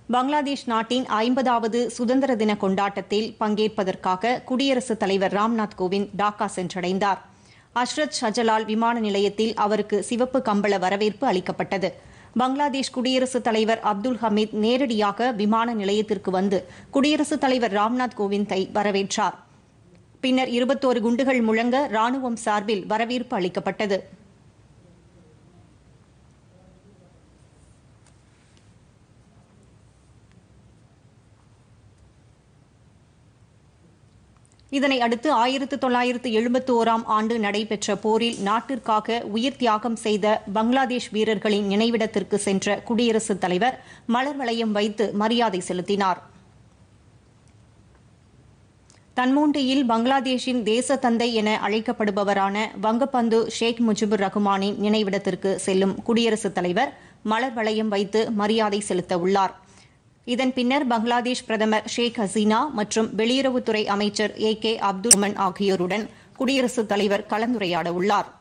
பங்களாதேஷ் நாட்டின் ஐம்பதாவது சுதந்திர தின கொண்டாட்டத்தில் பங்கேற்பதற்காக குடியரசுத் தலைவர் ராம்நாத் கோவிந்த் டாக்கா சென்றடைந்தார் அஷ்ரத் ஷஜலால் விமான நிலையத்தில் அவருக்கு சிவப்பு கம்பள வரவேற்பு அளிக்கப்பட்டது பங்களாதேஷ் குடியரசுத் தலைவர் அப்துல் ஹமீத் நேரடியாக விமான நிலையத்திற்கு வந்து குடியரசுத் தலைவர் ராம்நாத் கோவிந்தை வரவேற்றார் பின்னர் இருபத்தோரு குண்டுகள் முழங்க ராணுவம் சார்பில் வரவேற்பு அளிக்கப்பட்டது இதனை அடுத்து ஆயிரத்து தொள்ளாயிரத்து எழுபத்தி ஓராம் ஆண்டு நடைபெற்ற போரில் நாட்டிற்காக உயிர் தியாகம் செய்த பங்களாதேஷ் வீரர்களின் நினைவிடத்திற்கு சென்ற குடியரசுத் தலைவர் மலர் வளையம் வைத்து மரியாதை செலுத்தினார் தன்மூண்டியில் பங்களாதேஷின் தேச தந்தை என அழைக்கப்படுபவரான வங்கப்பந்து ஷேக் முஜிபுர் ரஹ்மானின் நினைவிடத்திற்கு செல்லும் குடியரசுத் தலைவர் மலர் வளையம் வைத்து மரியாதை செலுத்த உள்ளார் இதன் பின்னர் பங்களாதேஷ் பிரதமர் ஷேக் ஹசீனா மற்றும் வெளியுறவுத்துறை அமைச்சர் ஏ கே அப்துல் ரஹ்மான் ஆகியோருடன் குடியரசுத் தலைவர் கலந்துரையாட உள்ளார்